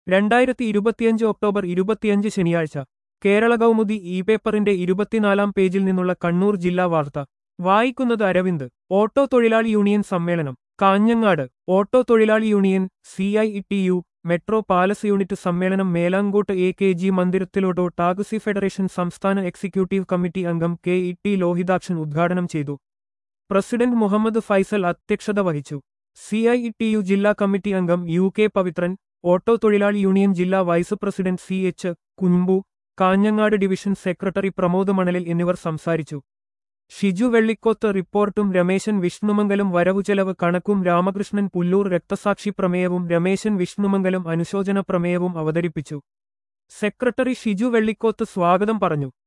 രണ്ടായിരത്തി ഇരുപത്തിയഞ്ച് ഒക്ടോബർ ഇരുപത്തിയഞ്ച് ശനിയാഴ്ച കേരള കൗമുദി ഇ പേപ്പറിന്റെ ഇരുപത്തിനാലാം പേജിൽ നിന്നുള്ള കണ്ണൂർ ജില്ലാ വാർത്ത വായിക്കുന്നത് അരവിന്ദ് ഓട്ടോ തൊഴിലാളി യൂണിയൻ സമ്മേളനം കാഞ്ഞങ്ങാട് ഓട്ടോ തൊഴിലാളി union C I T U metro palace unit സമ്മേളനം മേലാങ്കോട്ട് എ കെ ജി മന്ദിരത്തിലോട്ടോ ടാക്സി ഫെഡറേഷൻ സംസ്ഥാന എക്സിക്യൂട്ടീവ് കമ്മിറ്റി അംഗം കെ ഇ ടി ലോഹിതാക്ഷൻ ഉദ്ഘാടനം ചെയ്തു പ്രസിഡന്റ് മുഹമ്മദ് ഫൈസൽ അധ്യക്ഷത വഹിച്ചു സി ഐ ടി യു ജില്ലാ കമ്മിറ്റി അംഗം യു കെ പവിത്രൻ ഓട്ടോ തൊഴിലാളി യൂണിയൻ ജില്ലാ vice president C H Kunhambu Kanhangad division secretary Pramod മണലിൽ എന്നിവർ സംസാരിച്ചു ഷിജു വെള്ളിക്കോത്ത് റിപ്പോർട്ടും രമേശൻ വിഷ്ണുമംഗലം വരവുചെലവ് കണക്കും രാമകൃഷ്ണൻ പുല്ലൂർ രക്തസാക്ഷി പ്രമേയവും രമേശൻ വിഷ്ണുമംഗലം അനുശോചന പ്രമേയവും അവതരിപ്പിച്ചു സെക്രട്ടറി ഷിജു വെള്ളിക്കോത്ത് സ്വാഗതം പറഞ്ഞു